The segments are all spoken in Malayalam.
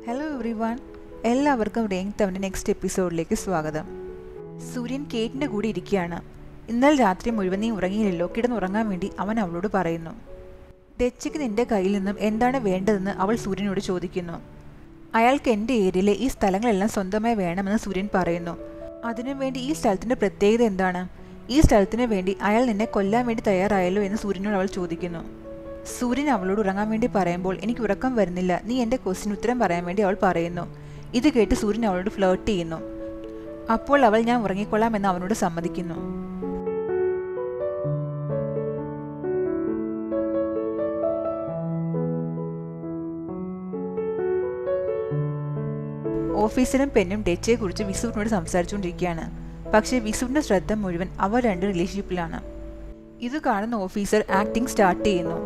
ഹലോ എവ്രി വൺ എല്ലാവർക്കും റേങ് തവൻ്റെ നെക്സ്റ്റ് എപ്പിസോഡിലേക്ക് സ്വാഗതം സൂര്യൻ കേറ്റിൻ്റെ കൂടെ ഇരിക്കുകയാണ് ഇന്നലെ രാത്രി മുഴുവൻ നീ ഉറങ്ങിയില്ലല്ലോ കിടന്നുറങ്ങാൻ വേണ്ടി അവൻ അവളോട് പറയുന്നു ഡെച്ചയ്ക്ക് നിന്റെ കയ്യിൽ നിന്നും എന്താണ് വേണ്ടതെന്ന് അവൾ സൂര്യനോട് ചോദിക്കുന്നു അയാൾക്ക് എൻ്റെ ഏരിയയിലെ ഈ സ്ഥലങ്ങളെല്ലാം സ്വന്തമായി വേണമെന്ന് സൂര്യൻ പറയുന്നു അതിനുവേണ്ടി ഈ സ്ഥലത്തിൻ്റെ പ്രത്യേകത എന്താണ് ഈ സ്ഥലത്തിന് വേണ്ടി അയാൾ നിന്നെ കൊല്ലാൻ വേണ്ടി തയ്യാറായല്ലോ എന്ന് സൂര്യനോട് അവൾ ചോദിക്കുന്നു സൂര്യൻ അവളോട് ഉറങ്ങാൻ വേണ്ടി പറയുമ്പോൾ എനിക്ക് ഉറക്കം വരുന്നില്ല നീ എൻ്റെ ക്വസ്റ്റിന് ഉത്തരം പറയാൻ വേണ്ടി അവൾ പറയുന്നു ഇത് കേട്ട് സൂര്യൻ അവളോട് ഫ്ലേർട്ട് ചെയ്യുന്നു അപ്പോൾ അവൾ ഞാൻ ഉറങ്ങിക്കൊള്ളാം എന്ന് അവനോട് സമ്മതിക്കുന്നു ഓഫീസറും പെണ്ണും ഡെച്ചയെക്കുറിച്ച് വിസുവിനോട് സംസാരിച്ചുകൊണ്ടിരിക്കുകയാണ് പക്ഷേ വിസുവിൻ്റെ ശ്രദ്ധ മുഴുവൻ അവർ രണ്ട് റിലേഷൻഷിപ്പിലാണ് ഇത് കാണുന്ന ഓഫീസർ ആക്ടിംഗ് സ്റ്റാർട്ട് ചെയ്യുന്നു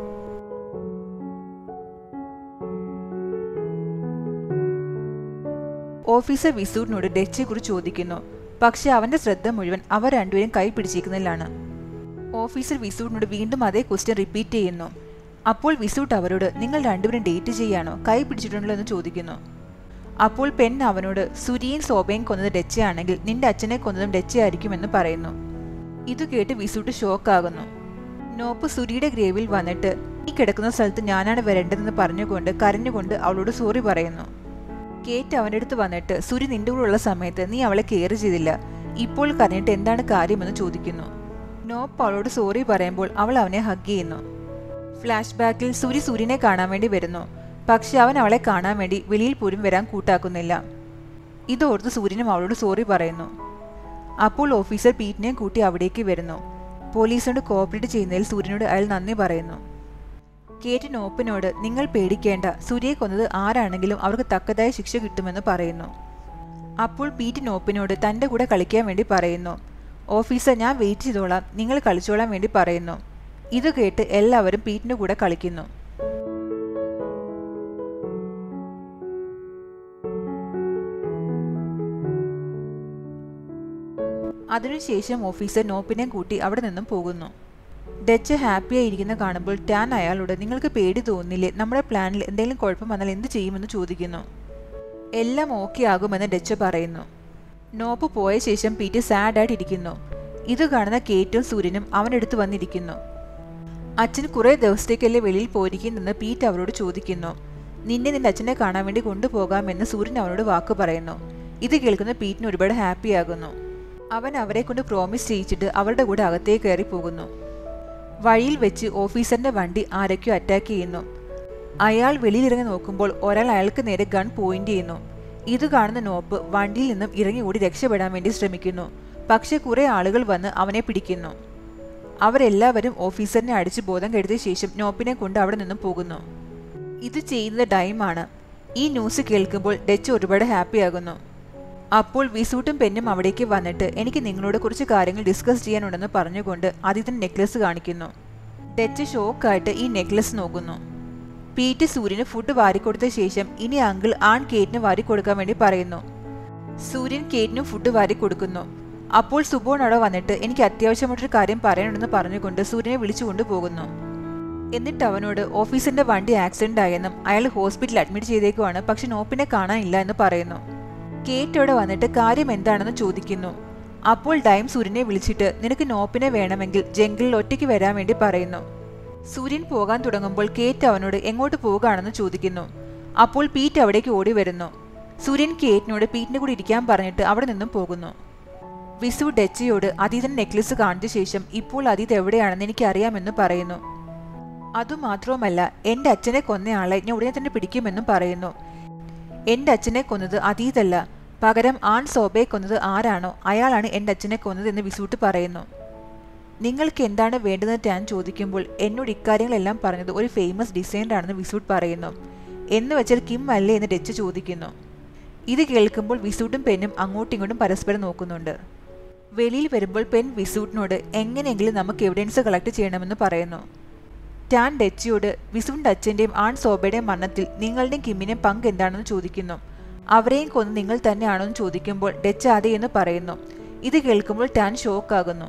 ഓഫീസർ വിസൂട്ടിനോട് ഡെച്ചയെക്കുറിച്ച് ചോദിക്കുന്നു പക്ഷെ അവന്റെ ശ്രദ്ധ മുഴുവൻ അവർ രണ്ടുപേരും കൈ പിടിച്ചിരിക്കുന്നതിലാണ് ഓഫീസർ വിസൂട്ടിനോട് വീണ്ടും അതേ ക്വസ്റ്റ്യൻ റിപ്പീറ്റ് ചെയ്യുന്നു അപ്പോൾ വിസൂട്ട് അവരോട് നിങ്ങൾ രണ്ടുപേരും ഡേറ്റ് ചെയ്യാണോ കൈ പിടിച്ചിട്ടുണ്ടല്ലോ എന്ന് ചോദിക്കുന്നു അപ്പോൾ പെൺ അവനോട് സുരിയും സോബയും കൊന്നത് ഡെച്ചയാണെങ്കിൽ നിന്റെ അച്ഛനെ കൊന്നതും ഡെച്ചയായിരിക്കുമെന്ന് പറയുന്നു ഇത് കേട്ട് വിസൂട്ട് ഷോക്കാകുന്നു നോപ്പ് സുരിയുടെ ഗ്രേവിൽ വന്നിട്ട് ഈ കിടക്കുന്ന സ്ഥലത്ത് ഞാനാണ് വരേണ്ടതെന്ന് പറഞ്ഞുകൊണ്ട് കരഞ്ഞുകൊണ്ട് അവളോട് സോറി പറയുന്നു കേറ്റ് അവൻ്റെ അടുത്ത് വന്നിട്ട് സുരി നിന്റെ കൂടെ ഉള്ള സമയത്ത് നീ അവളെ കെയർ ചെയ്തില്ല ഇപ്പോൾ കരഞ്ഞിട്ട് എന്താണ് കാര്യമെന്ന് ചോദിക്കുന്നു നോപ്പ് അവളോട് സോറി പറയുമ്പോൾ അവൾ അവനെ ഹഗ് ചെയ്യുന്നു ഫ്ലാഷ് ബാക്കിൽ സുരി സൂര്യനെ കാണാൻ വേണ്ടി വരുന്നു പക്ഷെ അവൻ അവളെ കാണാൻ വേണ്ടി വെളിയിൽ പോലും വരാൻ കൂട്ടാക്കുന്നില്ല ഇതോർത്ത് സൂര്യനും അവളോട് സോറി പറയുന്നു അപ്പോൾ ഓഫീസർ പീറ്റിനെയും കൂട്ടി അവിടേക്ക് വരുന്നു പോലീസിനോട് കോപ്പറേറ്റ് ചെയ്യുന്നതിൽ സൂര്യനോട് അയാൾ നന്ദി പറയുന്നു കേറ്റ് നോപ്പിനോട് നിങ്ങൾ പേടിക്കേണ്ട സൂര്യയെ കൊന്നത് ആരാണെങ്കിലും അവർക്ക് തക്കതായ ശിക്ഷ കിട്ടുമെന്ന് പറയുന്നു അപ്പോൾ പീറ്റ് നോപ്പിനോട് തൻ്റെ കൂടെ കളിക്കാൻ വേണ്ടി പറയുന്നു ഓഫീസർ ഞാൻ വെയിറ്റ് ചെയ്തോളാം നിങ്ങൾ കളിച്ചോളാൻ വേണ്ടി പറയുന്നു ഇത് കേട്ട് എല്ലാവരും പീറ്റിൻ്റെ കൂടെ കളിക്കുന്നു അതിനുശേഷം ഓഫീസർ നോപ്പിനെ കൂട്ടി അവിടെ നിന്നും പോകുന്നു ഡച്ച് ഹാപ്പിയായി ഇരിക്കുന്ന കാണുമ്പോൾ ടാൻ അയാളോട് നിങ്ങൾക്ക് പേടി തോന്നില്ലേ നമ്മുടെ പ്ലാനിൽ എന്തെങ്കിലും കുഴപ്പം വന്നാൽ എന്ത് ചെയ്യുമെന്ന് ചോദിക്കുന്നു എല്ലാം ഓക്കെ ആകുമെന്ന് ഡച്ച് പറയുന്നു നോപ്പ് പോയ ശേഷം പീറ്റ് സാഡായിട്ട് ഇരിക്കുന്നു ഇത് കാണുന്ന കേറ്റും സൂര്യനും അവനടുത്ത് വന്നിരിക്കുന്നു അച്ഛൻ കുറേ ദിവസത്തേക്കല്ലേ വെളിയിൽ പോയിരിക്കുന്നെന്ന് പീറ്റ് അവരോട് ചോദിക്കുന്നു നിന്നെ നിന്റെ അച്ഛനെ കാണാൻ വേണ്ടി കൊണ്ടുപോകാമെന്ന് സൂര്യൻ അവനോട് വാക്ക് പറയുന്നു ഇത് കേൾക്കുന്ന പീറ്റിന് ഒരുപാട് ഹാപ്പിയാകുന്നു അവൻ അവരെ കൊണ്ട് പ്രോമിസ് ചെയ്യിച്ചിട്ട് അവരുടെ കൂടെ അകത്തേക്ക് കയറി പോകുന്നു വഴിയിൽ വെച്ച് ഓഫീസറിന്റെ വണ്ടി ആരൊക്കെയോ അറ്റാക്ക് ചെയ്യുന്നു അയാൾ വെളിയിലിറങ്ങി നോക്കുമ്പോൾ ഒരാൾ അയാൾക്ക് നേരെ ഗൺ പോയിന്റ് ചെയ്യുന്നു ഇത് കാണുന്ന നോപ്പ് വണ്ടിയിൽ നിന്നും ഇറങ്ങി ഓടി രക്ഷപ്പെടാൻ വേണ്ടി ശ്രമിക്കുന്നു പക്ഷെ കുറെ ആളുകൾ വന്ന് അവനെ പിടിക്കുന്നു അവരെല്ലാവരും ഓഫീസറിനെ അടിച്ച് ബോധം കെടുത്തിയ ശേഷം നോപ്പിനെ കൊണ്ട് അവിടെ നിന്നും പോകുന്നു ഇത് ചെയ്യുന്നത് ഡൈമാണ് ഈ ന്യൂസ് കേൾക്കുമ്പോൾ ഡച്ച് ഒരുപാട് ഹാപ്പിയാകുന്നു അപ്പോൾ വിസൂട്ടും പെന്നും അവിടേക്ക് വന്നിട്ട് എനിക്ക് നിങ്ങളോട് കുറച്ച് കാര്യങ്ങൾ ഡിസ്കസ് ചെയ്യാനുണ്ടെന്ന് പറഞ്ഞുകൊണ്ട് ആദിത്യൻ നെക്ലസ് കാണിക്കുന്നു ഡച്ച് ഷോക്കായിട്ട് ഈ നെക്ലസ് നോക്കുന്നു പീറ്റ് സൂര്യന് ഫുഡ് വാരിക്കൊടുത്ത ശേഷം ഇനി അങ്കിൾ ആൺ കേറ്റിന് വാരിക്കൊടുക്കാൻ വേണ്ടി പറയുന്നു സൂര്യൻ കേറ്റിനും ഫുഡ് വാരി കൊടുക്കുന്നു അപ്പോൾ സുബോൺ അവിടെ വന്നിട്ട് എനിക്ക് അത്യാവശ്യമായിട്ടൊരു കാര്യം പറയാനുണ്ടെന്ന് പറഞ്ഞുകൊണ്ട് സൂര്യനെ വിളിച്ചുകൊണ്ട് പോകുന്നു എന്നിട്ട് അവനോട് ഓഫീസിന്റെ വണ്ടി ആക്സിഡന്റ് ആയെന്നും അയാൾ ഹോസ്പിറ്റലിൽ അഡ്മിറ്റ് ചെയ്തേക്കുവാണ് പക്ഷെ നോപ്പിനെ കാണാനില്ല എന്ന് പറയുന്നു കേറ്റ് അവിടെ വന്നിട്ട് കാര്യം എന്താണെന്ന് ചോദിക്കുന്നു അപ്പോൾ ഡൈം സൂര്യനെ വിളിച്ചിട്ട് നിനക്ക് നോപ്പിനെ വേണമെങ്കിൽ ജംഗിളിൽ ഒറ്റയ്ക്ക് വരാൻ വേണ്ടി പറയുന്നു സൂര്യൻ പോകാൻ തുടങ്ങുമ്പോൾ കേറ്റ് അവനോട് എങ്ങോട്ട് പോകുകയാണെന്ന് ചോദിക്കുന്നു അപ്പോൾ പീറ്റ് അവിടേക്ക് ഓടി വരുന്നു സൂര്യൻ കേറ്റിനോട് പീറ്റിന്റെ കൂടെ ഇരിക്കാൻ പറഞ്ഞിട്ട് അവിടെ നിന്നും പോകുന്നു വിസു ഡെച്ചയോട് അതീതൻ നെക്ലസ് കാണിച്ച ശേഷം ഇപ്പോൾ അതീത് എവിടെയാണെന്ന് എനിക്ക് അറിയാമെന്ന് പറയുന്നു അതുമാത്രവുമല്ല എൻ്റെ അച്ഛനെ കൊന്നയാളെ ഞാൻ ഉടനെ തന്നെ പിടിക്കുമെന്നും പറയുന്നു എൻ്റെ അച്ഛനെ കൊന്നത് അതീതല്ല പകരം ആൺ സോബയെ കൊന്നത് ആരാണോ അയാളാണ് എൻ്റെ അച്ഛനെ കൊന്നത് എന്ന് വിസൂട്ട് പറയുന്നു നിങ്ങൾക്ക് എന്താണ് വേണ്ടതെന്ന് ഞാൻ ചോദിക്കുമ്പോൾ എന്നോട് ഇക്കാര്യങ്ങളെല്ലാം പറഞ്ഞത് ഒരു ഫേമസ് ഡിസൈനറാണെന്ന് വിസൂട്ട് പറയുന്നു എന്ന് വെച്ചാൽ കിം അല്ലേ എന്ന് ഡച്ച് ചോദിക്കുന്നു ഇത് കേൾക്കുമ്പോൾ വിസൂട്ടും പെന്നും അങ്ങോട്ടും ഇങ്ങോട്ടും പരസ്പരം നോക്കുന്നുണ്ട് വെളിയിൽ വരുമ്പോൾ പെൻ വിസൂട്ടിനോട് എങ്ങനെയെങ്കിലും നമുക്ക് എവിഡൻസ് കളക്ട് ചെയ്യണമെന്ന് പറയുന്നു ടാൻ ഡച്ചിയോട് വിസുവിൻ്റെ അച്ഛൻ്റെയും ആൺ സോബയുടെയും മരണത്തിൽ നിങ്ങളുടെയും കിമ്മിനെയും പങ്ക് എന്താണെന്ന് ചോദിക്കുന്നു അവരെയും കൊന്ന് നിങ്ങൾ തന്നെയാണോന്ന് ചോദിക്കുമ്പോൾ ഡച്ച് അതെ എന്ന് പറയുന്നു ഇത് കേൾക്കുമ്പോൾ ടാൻ ഷോക്കാകുന്നു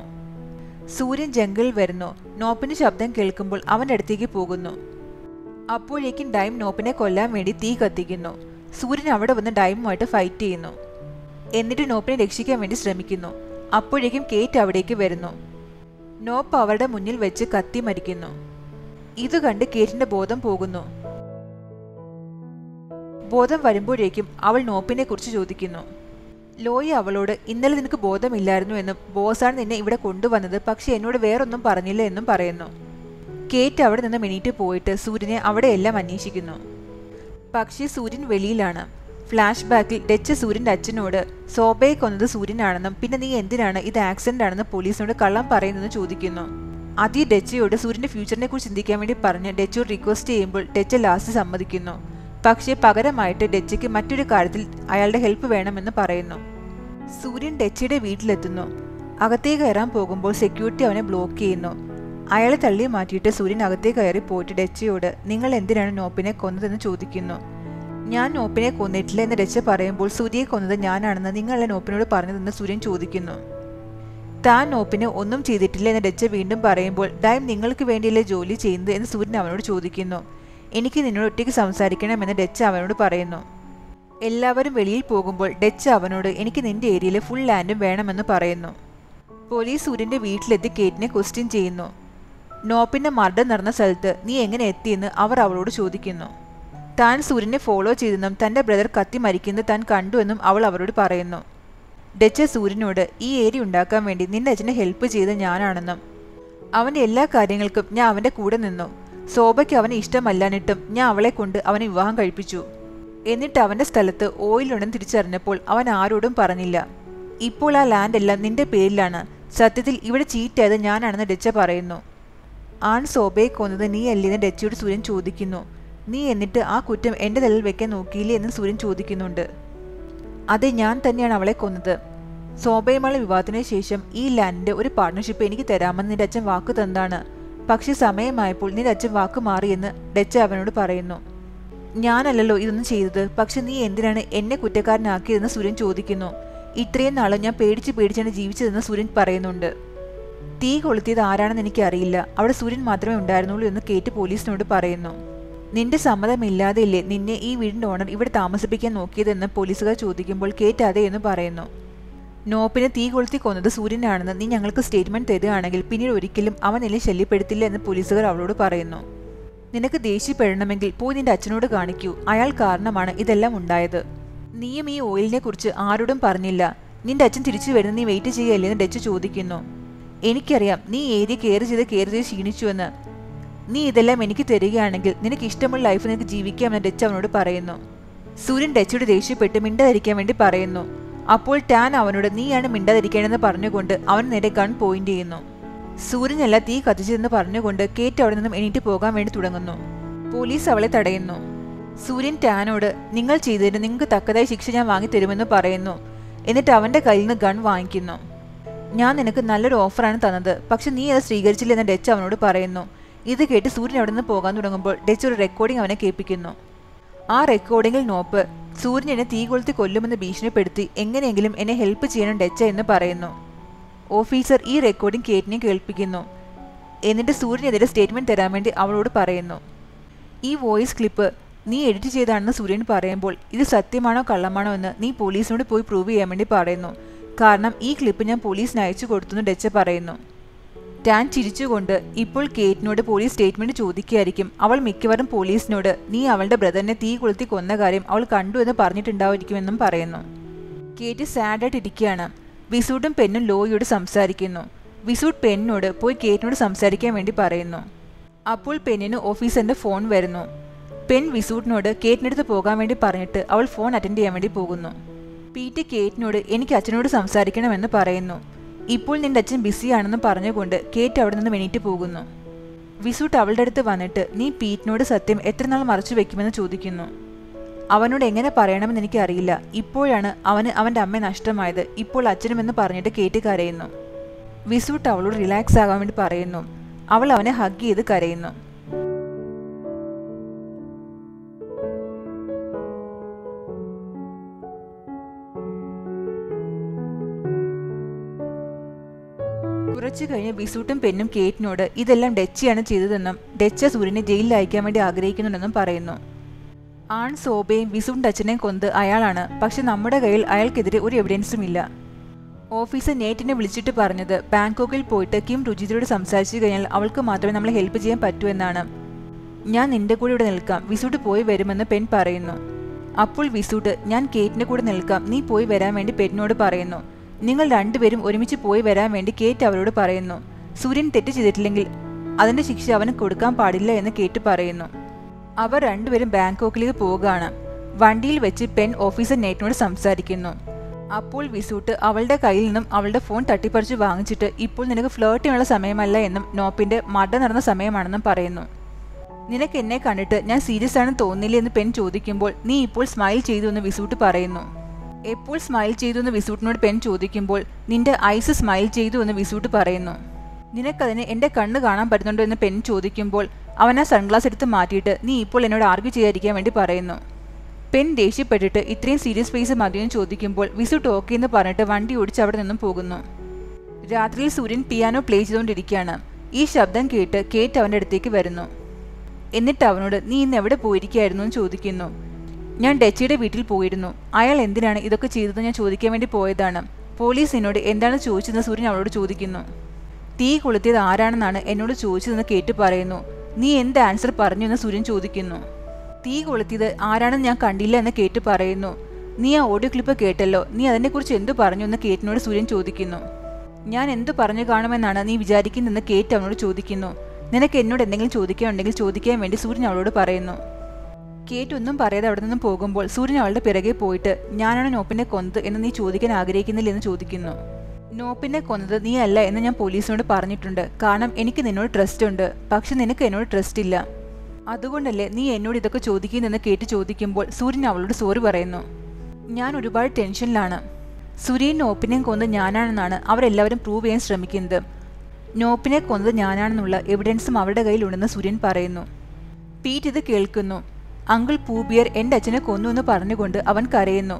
സൂര്യൻ ജംഗിളിൽ വരുന്നു നോപ്പിന്റെ ശബ്ദം കേൾക്കുമ്പോൾ അവൻ്റെ അടുത്തേക്ക് പോകുന്നു അപ്പോഴേക്കും ഡൈം നോപ്പിനെ കൊല്ലാൻ വേണ്ടി തീ കത്തിക്കുന്നു സൂര്യൻ അവിടെ വന്ന് ഡൈമുമായിട്ട് ഫൈറ്റ് ചെയ്യുന്നു എന്നിട്ട് നോപ്പിനെ രക്ഷിക്കാൻ വേണ്ടി ശ്രമിക്കുന്നു അപ്പോഴേക്കും കേറ്റ് അവിടേക്ക് വരുന്നു നോപ്പ് അവരുടെ മുന്നിൽ വെച്ച് കത്തി മരിക്കുന്നു ഇത് കണ്ട് കേറ്റിന്റെ ബോധം പോകുന്നു ബോധം വരുമ്പോഴേക്കും അവൾ നോപ്പിനെ കുറിച്ച് ചോദിക്കുന്നു ലോയി അവളോട് ഇന്നലെ നിനക്ക് ബോധമില്ലായിരുന്നു എന്നും ബോസാണ് നിന്നെ ഇവിടെ കൊണ്ടുവന്നത് പക്ഷെ എന്നോട് വേറൊന്നും പറഞ്ഞില്ല എന്നും പറയുന്നു കേറ്റ് അവിടെ നിന്ന് എണീറ്റ് പോയിട്ട് സൂര്യനെ അവിടെയെല്ലാം അന്വേഷിക്കുന്നു പക്ഷേ സൂര്യൻ വെളിയിലാണ് ഫ്ലാഷ് ബാക്കിൽ ഡച്ച് സൂര്യന്റെ അച്ഛനോട് സോബയെ കൊന്നത് സൂര്യനാണെന്നും പിന്നെ നീ എന്തിനാണ് ഇത് ആക്സിഡന്റ് ആണെന്ന് പോലീസിനോട് കള്ളം പറയുന്നെന്ന് ചോദിക്കുന്നു അതി ഡച്ചയോട് സൂര്യന്റെ ഫ്യൂച്ചറിനെ കുറിച്ച് ചിന്തിക്കാൻ വേണ്ടി പറഞ്ഞ് ഡച്ചോട് റിക്വസ്റ്റ് ചെയ്യുമ്പോൾ ഡച്ച് ലാസ്റ്റ് സമ്മതിക്കുന്നു പക്ഷേ പകരമായിട്ട് ഡച്ചയ്ക്ക് മറ്റൊരു കാര്യത്തിൽ അയാളുടെ ഹെൽപ്പ് വേണമെന്ന് പറയുന്നു സൂര്യൻ ഡച്ചയുടെ വീട്ടിലെത്തുന്നു അകത്തേക്ക് കയറാൻ പോകുമ്പോൾ സെക്യൂരിറ്റി അവനെ ബ്ലോക്ക് ചെയ്യുന്നു അയാളെ തള്ളി മാറ്റിയിട്ട് സൂര്യൻ അകത്തേക്ക് കയറി പോയിട്ട് ഡച്ചയോട് നിങ്ങൾ എന്തിനാണ് നോപ്പിനെ കൊന്നതെന്ന് ചോദിക്കുന്നു ഞാൻ നോപ്പിനെ കൊന്നിട്ടില്ല എന്ന് ഡച്ച പറയുമ്പോൾ സൂര്യയെ കൊന്നത് ഞാനാണെന്ന് നിങ്ങളെ നോപ്പിനോട് പറഞ്ഞതെന്ന് സൂര്യൻ ചോദിക്കുന്നു താൻ നോപ്പിനെ ഒന്നും ചെയ്തിട്ടില്ല എന്ന് ഡച്ച വീണ്ടും പറയുമ്പോൾ ഡൈം നിങ്ങൾക്ക് വേണ്ടിയല്ലേ ജോലി ചെയ്യുന്നത് എന്ന് സൂര്യൻ അവനോട് ചോദിക്കുന്നു എനിക്ക് നിന്നോട് ഒറ്റയ്ക്ക് സംസാരിക്കണമെന്ന് ഡച്ച അവനോട് പറയുന്നു എല്ലാവരും വെളിയിൽ പോകുമ്പോൾ ഡച്ച് അവനോട് എനിക്ക് നിന്റെ ഏരിയയിൽ ഫുൾ ലാൻഡും വേണമെന്ന് പറയുന്നു പോലീസ് സൂര്യന്റെ വീട്ടിലെത്തി കേറ്റിനെ ക്വസ്റ്റ്യൻ ചെയ്യുന്നു നോപ്പിന്റെ മർഡർ നടന്ന സ്ഥലത്ത് നീ എങ്ങനെ എത്തിയെന്ന് അവർ അവളോട് ചോദിക്കുന്നു താൻ സൂര്യനെ ഫോളോ ചെയ്തെന്നും തന്റെ ബ്രദർ കത്തി മരിക്കുന്നത് താൻ കണ്ടുവെന്നും അവൾ അവരോട് പറയുന്നു ഡച്ച് സൂര്യനോട് ഈ ഏരിയ ഉണ്ടാക്കാൻ വേണ്ടി നിന്റെ അച്ഛനെ ഹെൽപ്പ് ചെയ്ത ഞാനാണെന്നും അവന്റെ എല്ലാ കാര്യങ്ങൾക്കും ഞാൻ അവന്റെ കൂടെ നിന്നു ശോഭയ്ക്ക് അവനെ ഇഷ്ടമല്ലാഞ്ഞിട്ടും ഞാൻ അവളെ കൊണ്ട് അവനെ വിവാഹം കഴിപ്പിച്ചു എന്നിട്ട് അവന്റെ സ്ഥലത്ത് ഓയിലുണ്ടെന്ന് തിരിച്ചറിഞ്ഞപ്പോൾ അവൻ ആരോടും പറഞ്ഞില്ല ഇപ്പോൾ ആ ലാൻഡ് എല്ലാം നിന്റെ പേരിലാണ് സത്യത്തിൽ ഇവിടെ ചീറ്റായത് ഞാനാണെന്ന് ഡച്ച പറയുന്നു ആൺ ശോഭയെ കൊന്നത് നീ അല്ലേന്ന് ഡച്ചയോട് സൂര്യൻ ചോദിക്കുന്നു നീ എന്നിട്ട് ആ കുറ്റം എന്റെ തലയിൽ വെക്കാൻ നോക്കിയില്ലേ എന്ന് സൂര്യൻ ചോദിക്കുന്നുണ്ട് അതെ ഞാൻ തന്നെയാണ് അവളെ കൊന്നത് ശോഭയുമുള്ള വിവാഹത്തിന് ശേഷം ഈ ലാൻഡിന്റെ ഒരു പാർട്ട്ണർഷിപ്പ് എനിക്ക് തരാമെന്ന് നിന്റെ അച്ഛൻ വാക്ക് തന്നാണ് പക്ഷെ സമയമായപ്പോൾ നിന്റെ അച്ഛൻ വാക്ക് മാറിയെന്ന് ഡച്ച അവനോട് പറയുന്നു ഞാനല്ലല്ലോ ഇതൊന്നും ചെയ്തത് പക്ഷെ നീ എന്തിനാണ് എന്നെ കുറ്റക്കാരനാക്കിയതെന്ന് സൂര്യൻ ചോദിക്കുന്നു ഇത്രയും നാളും ഞാൻ പേടിച്ച് പേടിച്ചാണ് ജീവിച്ചതെന്ന് സൂര്യൻ പറയുന്നുണ്ട് തീ കൊളുത്തിയത് ആരാണെന്ന് എനിക്കറിയില്ല അവിടെ സൂര്യൻ മാത്രമേ ഉണ്ടായിരുന്നുള്ളൂ എന്ന് കേട്ട് പോലീസിനോട് പറയുന്നു നിന്റെ സമ്മതമില്ലാതെയില്ലേ നിന്നെ ഈ വീടിന്റെ ഓണർ ഇവിടെ താമസിപ്പിക്കാൻ നോക്കിയതെന്ന് പോലീസുകാർ ചോദിക്കുമ്പോൾ കേറ്റ് അതെ എന്ന് പറയുന്നു നോപ്പിനെ തീ കൊളുത്തി കൊന്നത് സൂര്യനാണെന്ന് നീ ഞങ്ങൾക്ക് സ്റ്റേറ്റ്മെന്റ് തരികയാണെങ്കിൽ പിന്നീട് ഒരിക്കലും അവൻ നിന്നെ ശല്യപ്പെടുത്തില്ല എന്ന് പോലീസുകാർ അവളോട് പറയുന്നു നിനക്ക് ദേഷ്യപ്പെടണമെങ്കിൽ പോയി നിന്റെ അച്ഛനോട് കാണിക്കൂ അയാൾ കാരണമാണ് ഇതെല്ലാം ഉണ്ടായത് നീയും ഈ ഓയിലിനെ കുറിച്ച് ആരോടും പറഞ്ഞില്ല നിന്റെ അച്ഛൻ തിരിച്ചു വരുന്ന നീ വെയിറ്റ് ചെയ്യല്ലേ എന്ന് ഡച്ച് ചോദിക്കുന്നു എനിക്കറിയാം നീ ഏരിയ കെയർ ചെയ്ത് കെയർ ചെയ്ത് ക്ഷീണിച്ചുവെന്ന് നീ ഇതെല്ലാം എനിക്ക് തരികയാണെങ്കിൽ നിനക്ക് ഇഷ്ടമുള്ള ലൈഫ് നിനക്ക് ജീവിക്കാമെന്ന് ഡച്ച് അവനോട് പറയുന്നു സൂര്യൻ ഡച്ചയോട് ദേഷ്യപ്പെട്ട് മിണ്ടാതിരിക്കാൻ വേണ്ടി പറയുന്നു അപ്പോൾ ടാൻ അവനോട് നീയാണ് മിണ്ടാതിരിക്കേണ്ടതെന്ന് പറഞ്ഞുകൊണ്ട് അവൻ നേരെ ഗൺ പോയിന്റ് ചെയ്യുന്നു സൂര്യനല്ല തീ കത്തിച്ചതെന്ന് പറഞ്ഞുകൊണ്ട് കേറ്റ് അവിടെ നിന്നും എണീറ്റ് പോകാൻ വേണ്ടി തുടങ്ങുന്നു പോലീസ് അവളെ തടയുന്നു സൂര്യൻ ടാനോട് നിങ്ങൾ ചെയ്തതിന് നിങ്ങൾക്ക് തക്കതായ ശിക്ഷ ഞാൻ വാങ്ങിത്തരുമെന്ന് പറയുന്നു എന്നിട്ട് അവന്റെ കയ്യിൽ നിന്ന് ഗൺ വാങ്ങിക്കുന്നു ഞാൻ നിനക്ക് നല്ലൊരു ഓഫറാണ് തന്നത് പക്ഷെ നീ അത് സ്വീകരിച്ചില്ലെന്ന് ഡച്ച് അവനോട് പറയുന്നു ഇത് കേട്ട് സൂര്യൻ അവിടെ നിന്ന് പോകാൻ തുടങ്ങുമ്പോൾ ഡച്ച് ഒരു റെക്കോർഡിംഗ് അവനെ കേൾപ്പിക്കുന്നു ആ റെക്കോർഡിംഗിൽ നോപ്പ് സൂര്യൻ എന്നെ തീ കൊളുത്തി കൊല്ലുമെന്ന് ഭീഷണിപ്പെടുത്തി എങ്ങനെയെങ്കിലും എന്നെ ഹെൽപ്പ് ചെയ്യണം ഡച്ച എന്ന് പറയുന്നു ഓഫീസർ ഈ റെക്കോർഡിംഗ് കേറ്റിനെ കേൾപ്പിക്കുന്നു എന്നിട്ട് സൂര്യനെതിരെ സ്റ്റേറ്റ്മെന്റ് തരാൻ വേണ്ടി അവളോട് പറയുന്നു ഈ വോയിസ് ക്ലിപ്പ് നീ എഡിറ്റ് ചെയ്താണെന്ന് സൂര്യൻ പറയുമ്പോൾ ഇത് സത്യമാണോ കള്ളമാണോ എന്ന് നീ പോലീസിനോട് പോയി പ്രൂവ് ചെയ്യാൻ വേണ്ടി പറയുന്നു കാരണം ഈ ക്ലിപ്പ് ഞാൻ പോലീസിന് അയച്ചു കൊടുത്തെന്ന് ഡച്ച പറയുന്നു ടാൻ ചിരിച്ചുകൊണ്ട് ഇപ്പോൾ കേറ്റിനോട് പോലീസ് സ്റ്റേറ്റ്മെന്റ് ചോദിക്കുകയായിരിക്കും അവൾ മിക്കവാറും പോലീസിനോട് നീ അവളുടെ ബ്രദറിനെ തീ കൊളുത്തി കൊന്ന കാര്യം അവൾ കണ്ടു എന്ന് പറഞ്ഞിട്ടുണ്ടാവുമായിരിക്കുമെന്നും പറയുന്നു കേറ്റ് സാഡായിട്ട് ഇരിക്കുകയാണ് വിസൂട്ടും പെണ്ണും ലോയിയോട് സംസാരിക്കുന്നു വിസൂട്ട് പെണ്ണിനോട് പോയി കേറ്റിനോട് സംസാരിക്കാൻ വേണ്ടി പറയുന്നു അപ്പോൾ പെണ്ണിന് ഓഫീസറിന്റെ ഫോൺ വരുന്നു പെൺ വിസൂട്ടിനോട് കേറ്റിനടുത്ത് പോകാൻ വേണ്ടി പറഞ്ഞിട്ട് അവൾ ഫോൺ അറ്റൻഡ് ചെയ്യാൻ വേണ്ടി പോകുന്നു പീറ്റ് കേറ്റിനോട് എനിക്ക് അച്ഛനോട് സംസാരിക്കണമെന്ന് പറയുന്നു ഇപ്പോൾ നിന്റെ അച്ഛൻ ബിസിയാണെന്ന് പറഞ്ഞുകൊണ്ട് കേറ്റ് അവിടെ നിന്ന് എണീറ്റ് പോകുന്നു വിസൂട്ട് അവളുടെ അടുത്ത് വന്നിട്ട് നീ പീറ്റിനോട് സത്യം എത്ര നാൾ മറച്ചു വെക്കുമെന്ന് ചോദിക്കുന്നു അവനോട് എങ്ങനെ പറയണമെന്ന് എനിക്കറിയില്ല ഇപ്പോഴാണ് അവന് അവന്റെ അമ്മ നഷ്ടമായത് ഇപ്പോൾ അച്ഛനുമെന്ന് പറഞ്ഞിട്ട് കേറ്റ് കരയുന്നു വിസൂട്ട് അവളോട് റിലാക്സ് ആകാൻ വേണ്ടി പറയുന്നു അവൾ അവനെ ഹഗ് ചെയ്ത് കരയുന്നു കുറച്ചു കഴിഞ്ഞ് ബിസൂട്ടും പെണ്ണും കേറ്റിനോട് ഇതെല്ലാം ഡച്ചിയാണ് ചെയ്തതെന്നും ഡച്ച സൂര്യനെ ജയിലിൽ അയക്കാൻ വേണ്ടി ആഗ്രഹിക്കുന്നുണ്ടെന്നും പറയുന്നു ആൺ സോബയും വിസുണ്ട് അച്ഛനെയും കൊന്ത് അയാളാണ് പക്ഷെ നമ്മുടെ കയ്യിൽ അയാൾക്കെതിരെ ഒരു എവിഡൻസും ഇല്ല ഓഫീസർ നേറ്റിനെ വിളിച്ചിട്ട് പറഞ്ഞത് ബാങ്കോക്കിൽ പോയിട്ട് കിം രുചിതയോട് സംസാരിച്ചു കഴിഞ്ഞാൽ അവൾക്ക് മാത്രമേ നമ്മളെ ഹെൽപ്പ് ചെയ്യാൻ പറ്റൂ എന്നാണ് ഞാൻ നിന്റെ കൂടെ ഇവിടെ നിൽക്കാം വിസൂട്ട് പോയി വരുമെന്ന് പെൺ പറയുന്നു അപ്പോൾ വിസൂട്ട് ഞാൻ കേറ്റിന്റെ കൂടെ നിൽക്കാം നീ പോയി വരാൻ വേണ്ടി പെണ്ണിനോട് പറയുന്നു നിങ്ങൾ രണ്ടുപേരും ഒരുമിച്ച് പോയി വരാൻ വേണ്ടി കേറ്റ് അവരോട് പറയുന്നു സൂര്യൻ തെറ്റ് ചെയ്തിട്ടില്ലെങ്കിൽ അതിന്റെ ശിക്ഷ അവന് കൊടുക്കാൻ പാടില്ല എന്ന് കേട്ട് പറയുന്നു അവർ രണ്ടുപേരും ബാങ്കോക്കിലേക്ക് പോവുകയാണ് വണ്ടിയിൽ വെച്ച് പെൺ ഓഫീസർ നേറ്റിനോട് സംസാരിക്കുന്നു അപ്പോൾ വിസൂട്ട് അവളുടെ കയ്യിൽ നിന്നും അവളുടെ ഫോൺ തട്ടിപ്പറിച്ച് വാങ്ങിച്ചിട്ട് ഇപ്പോൾ നിനക്ക് ഫ്ലേർട്ട് ചെയ്യാനുള്ള സമയമല്ല എന്നും നോപ്പിന്റെ മട നടന്ന സമയമാണെന്നും പറയുന്നു നിനക്ക് എന്നെ കണ്ടിട്ട് ഞാൻ സീരിയസ് ആണെന്ന് തോന്നില്ലേ എന്ന് പെൺ ചോദിക്കുമ്പോൾ നീ ഇപ്പോൾ സ്മൈൽ ചെയ്തു എന്ന് വിസൂട്ട് പറയുന്നു എപ്പോൾ സ്മൈൽ ചെയ്തു എന്ന് വിസൂട്ടിനോട് പെൺ ചോദിക്കുമ്പോൾ നിന്റെ ഐസ് സ്മൈൽ ചെയ്തു എന്ന് വിസൂട്ട് പറയുന്നു നിനക്കതിന് എന്റെ കണ്ണ് കാണാൻ പറ്റുന്നുണ്ടോ എന്ന് പെൺ ചോദിക്കുമ്പോൾ അവൻ ആ സൺഗ്ലാസ് എടുത്ത് മാറ്റിയിട്ട് നീ ഇപ്പോൾ എന്നോട് ആർഗ്യൂ ചെയ്യാതിരിക്കാൻ വേണ്ടി പറയുന്നു പെൺ ദേഷ്യപ്പെട്ടിട്ട് ഇത്രയും സീരിയസ് ഫേസ് മതിയെന്ന് ചോദിക്കുമ്പോൾ വിസൂട്ട് ഓക്കെ എന്ന് പറഞ്ഞിട്ട് വണ്ടി ഓടിച്ച് അവിടെ നിന്നും പോകുന്നു രാത്രിയിൽ സൂര്യൻ പിയാനോ പ്ലേ ചെയ്തുകൊണ്ടിരിക്കുകയാണ് ഈ ശബ്ദം കേട്ട് കേറ്റ് അവൻ്റെ അടുത്തേക്ക് വരുന്നു എന്നിട്ട് അവനോട് നീ ഇന്ന് എവിടെ പോയിരിക്കുകയായിരുന്നു എന്ന് ചോദിക്കുന്നു ഞാൻ ഡച്ചിയുടെ വീട്ടിൽ പോയിരുന്നു അയാൾ എന്തിനാണ് ഇതൊക്കെ ചെയ്തതെന്ന് ഞാൻ ചോദിക്കാൻ വേണ്ടി പോയതാണ് പോലീസ് എന്നോട് എന്താണ് ചോദിച്ചതെന്ന് സൂര്യൻ അവളോട് ചോദിക്കുന്നു തീ കൊളുത്തിയത് ആരാണെന്നാണ് എന്നോട് ചോദിച്ചതെന്ന് കേട്ട് പറയുന്നു നീ എന്ത് ആൻസർ പറഞ്ഞു എന്ന് സൂര്യൻ ചോദിക്കുന്നു തീ കൊളുത്തിയത് ആരാണെന്ന് ഞാൻ കണ്ടില്ല എന്ന് കേട്ട് പറയുന്നു നീ ആ ഓഡിയോ ക്ലിപ്പ് കേട്ടല്ലോ നീ അതിനെക്കുറിച്ച് എന്തു പറഞ്ഞു എന്ന് കേറ്റിനോട് സൂര്യൻ ചോദിക്കുന്നു ഞാൻ എന്തു പറഞ്ഞു കാണുമെന്നാണ് നീ വിചാരിക്കുന്നതെന്ന് കേറ്റ് അവനോട് ചോദിക്കുന്നു നിനക്ക് എന്നോട് എന്തെങ്കിലും ചോദിക്കാനുണ്ടെങ്കിൽ ചോദിക്കാൻ വേണ്ടി സൂര്യൻ അവളോട് പറയുന്നു കേറ്റ് ഒന്നും പറയാതെ അവിടെ നിന്നും പോകുമ്പോൾ സൂര്യൻ അവളുടെ പിറകെ പോയിട്ട് ഞാനാണ് നോപ്പിനെ കൊന്നത് എന്ന് നീ ചോദിക്കാൻ ആഗ്രഹിക്കുന്നില്ല എന്ന് ചോദിക്കുന്നു നോപ്പിനെ കൊന്നത് നീ അല്ല എന്ന് ഞാൻ പോലീസിനോട് പറഞ്ഞിട്ടുണ്ട് കാരണം എനിക്ക് നിന്നോട് ട്രസ്റ്റ് ഉണ്ട് പക്ഷെ നിനക്ക് എന്നോട് ട്രസ്റ്റ് ഇല്ല അതുകൊണ്ടല്ലേ നീ എന്നോട് ഇതൊക്കെ ചോദിക്കുന്നെന്ന് കേട്ട് ചോദിക്കുമ്പോൾ സൂര്യൻ അവളോട് സോറി പറയുന്നു ഞാൻ ഒരുപാട് ടെൻഷനിലാണ് സുര്യൻ നോപ്പിനെയും കൊന്നത് ഞാനാണെന്നാണ് അവരെല്ലാവരും പ്രൂവ് ചെയ്യാൻ ശ്രമിക്കുന്നത് നോപ്പിനെ കൊന്നത് ഞാനാണെന്നുള്ള എവിഡൻസും അവരുടെ കയ്യിലുണ്ടെന്ന് സുര്യൻ പറയുന്നു പീറ്റ് ഇത് കേൾക്കുന്നു അങ്കിൾ പൂബിയർ എൻ്റെ അച്ഛനെ കൊന്നു എന്ന് പറഞ്ഞുകൊണ്ട് അവൻ കരയുന്നു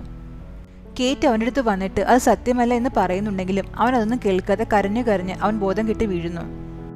കേറ്റ് അവൻ്റെ അടുത്ത് വന്നിട്ട് അത് സത്യമല്ല എന്ന് പറയുന്നുണ്ടെങ്കിലും അവൻ അതൊന്നും കേൾക്കാതെ കരഞ്ഞു കരഞ്ഞ് അവൻ ബോധം കെട്ട് വീഴുന്നു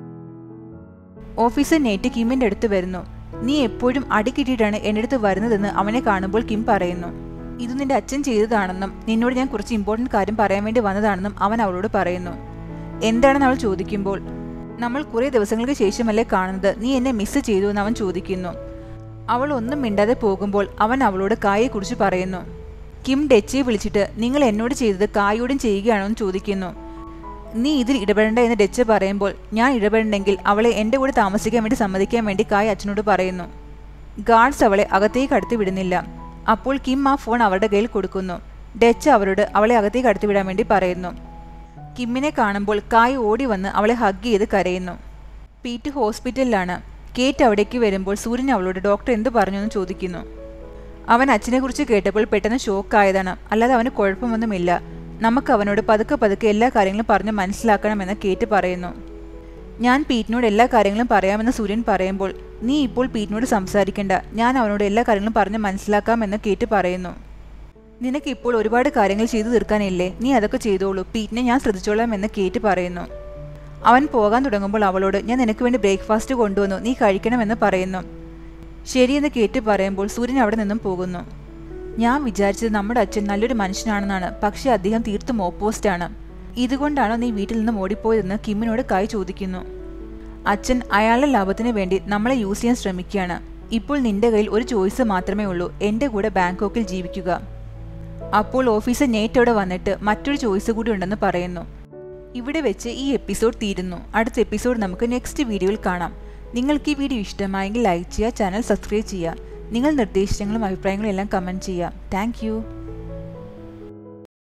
ഓഫീസർ നേറ്റ് കിമ്മിന്റെ അടുത്ത് വരുന്നു നീ എപ്പോഴും അടിക്കിട്ടിട്ടാണ് എൻ്റെ അടുത്ത് വരുന്നതെന്ന് അവനെ കാണുമ്പോൾ കിം പറയുന്നു ഇത് നിന്റെ അച്ഛൻ ചെയ്തതാണെന്നും നിന്നോട് ഞാൻ കുറച്ച് ഇമ്പോർട്ടൻറ്റ് കാര്യം പറയാൻ വേണ്ടി വന്നതാണെന്നും അവൻ അവളോട് പറയുന്നു എന്താണെന്ന് അവൾ ചോദിക്കുമ്പോൾ നമ്മൾ കുറേ ദിവസങ്ങൾക്ക് ശേഷമല്ലേ കാണുന്നത് നീ എന്നെ മിസ് ചെയ്തു എന്ന് അവൻ ചോദിക്കുന്നു അവൾ ഒന്നും മിണ്ടാതെ പോകുമ്പോൾ അവൻ അവളോട് കായെക്കുറിച്ച് പറയുന്നു കിം ഡെച്ചിയെ വിളിച്ചിട്ട് നിങ്ങൾ എന്നോട് ചെയ്തത് കായോടും ചെയ്യുകയാണോ എന്ന് ചോദിക്കുന്നു നീ ഇതിൽ ഇടപെടേണ്ട എന്ന് ഡെച്ച് പറയുമ്പോൾ ഞാൻ ഇടപെടണമെങ്കിൽ അവളെ എൻ്റെ കൂടെ താമസിക്കാൻ വേണ്ടി സമ്മതിക്കാൻ വേണ്ടി കായ് അച്ഛനോട് പറയുന്നു ഗാർഡ്സ് അവളെ അകത്തേക്ക് അടുത്ത് വിടുന്നില്ല അപ്പോൾ കിം ആ ഫോൺ അവരുടെ കയ്യിൽ കൊടുക്കുന്നു ഡെച്ച് അവരോട് അവളെ അകത്തേക്ക് അടുത്ത് വിടാൻ വേണ്ടി പറയുന്നു കിമ്മിനെ കാണുമ്പോൾ കായ് ഓടി വന്ന് അവളെ ഹഗ് ചെയ്ത് കരയുന്നു പീറ്റ് ഹോസ്പിറ്റലിലാണ് കേറ്റ് അവിടേക്ക് വരുമ്പോൾ സൂര്യൻ അവളോട് ഡോക്ടർ എന്ത് പറഞ്ഞു എന്ന് ചോദിക്കുന്നു അവൻ അച്ഛനെക്കുറിച്ച് കേട്ടപ്പോൾ പെട്ടെന്ന് ഷോക്കായതാണ് അല്ലാതെ അവന് കുഴപ്പമൊന്നുമില്ല നമുക്ക് അവനോട് പതുക്കെ പതുക്കെ എല്ലാ കാര്യങ്ങളും പറഞ്ഞ് മനസ്സിലാക്കണമെന്ന് കേറ്റ് പറയുന്നു ഞാൻ പീറ്റിനോട് എല്ലാ കാര്യങ്ങളും പറയാമെന്ന് സൂര്യൻ പറയുമ്പോൾ നീ ഇപ്പോൾ പീറ്റിനോട് സംസാരിക്കണ്ട ഞാൻ അവനോട് എല്ലാ കാര്യങ്ങളും പറഞ്ഞ് മനസ്സിലാക്കാമെന്ന് കേറ്റ് പറയുന്നു നിനക്ക് ഇപ്പോൾ ഒരുപാട് കാര്യങ്ങൾ ചെയ്തു തീർക്കാനില്ലേ നീ അതൊക്കെ ചെയ്തോളൂ പീറ്റിനെ ഞാൻ ശ്രദ്ധിച്ചോളാം എന്ന് കേറ്റ് പറയുന്നു അവൻ പോകാൻ തുടങ്ങുമ്പോൾ അവളോട് ഞാൻ നിനക്ക് വേണ്ടി ബ്രേക്ക്ഫാസ്റ്റ് കൊണ്ടുവന്നു നീ കഴിക്കണമെന്ന് പറയുന്നു ശരിയെന്ന് കേറ്റ് പറയുമ്പോൾ സൂര്യൻ അവിടെ നിന്നും പോകുന്നു ഞാൻ വിചാരിച്ചത് നമ്മുടെ അച്ഛൻ നല്ലൊരു മനുഷ്യനാണെന്നാണ് പക്ഷേ അദ്ദേഹം തീർത്തും ഓപ്പോസിറ്റാണ് ഇതുകൊണ്ടാണോ നീ വീട്ടിൽ നിന്നും ഓടിപ്പോയതെന്ന് കിമ്മിനോട് കായ് ചോദിക്കുന്നു അച്ഛൻ അയാളുടെ ലാഭത്തിന് വേണ്ടി നമ്മളെ യൂസ് ചെയ്യാൻ ശ്രമിക്കുകയാണ് ഇപ്പോൾ നിന്റെ കയ്യിൽ ഒരു ചോയ്സ് മാത്രമേ ഉള്ളൂ എൻ്റെ കൂടെ ബാങ്കോക്കിൽ ജീവിക്കുക അപ്പോൾ ഓഫീസർ നേറ്റോടെ വന്നിട്ട് മറ്റൊരു ചോയ്സ് കൂടി ഉണ്ടെന്ന് പറയുന്നു ഇവിടെ വെച്ച് ഈ എപ്പിസോഡ് തീരുന്നു അടുത്ത എപ്പിസോഡ് നമുക്ക് നെക്സ്റ്റ് വീഡിയോയിൽ കാണാം നിങ്ങൾക്ക് ഈ വീഡിയോ ഇഷ്ടമായെങ്കിൽ ലൈക്ക് ചെയ്യുക ചാനൽ സബ്സ്ക്രൈബ് ചെയ്യുക നിങ്ങൾ നിർദ്ദേശങ്ങളും അഭിപ്രായങ്ങളും എല്ലാം കമൻറ്റ് ചെയ്യുക താങ്ക്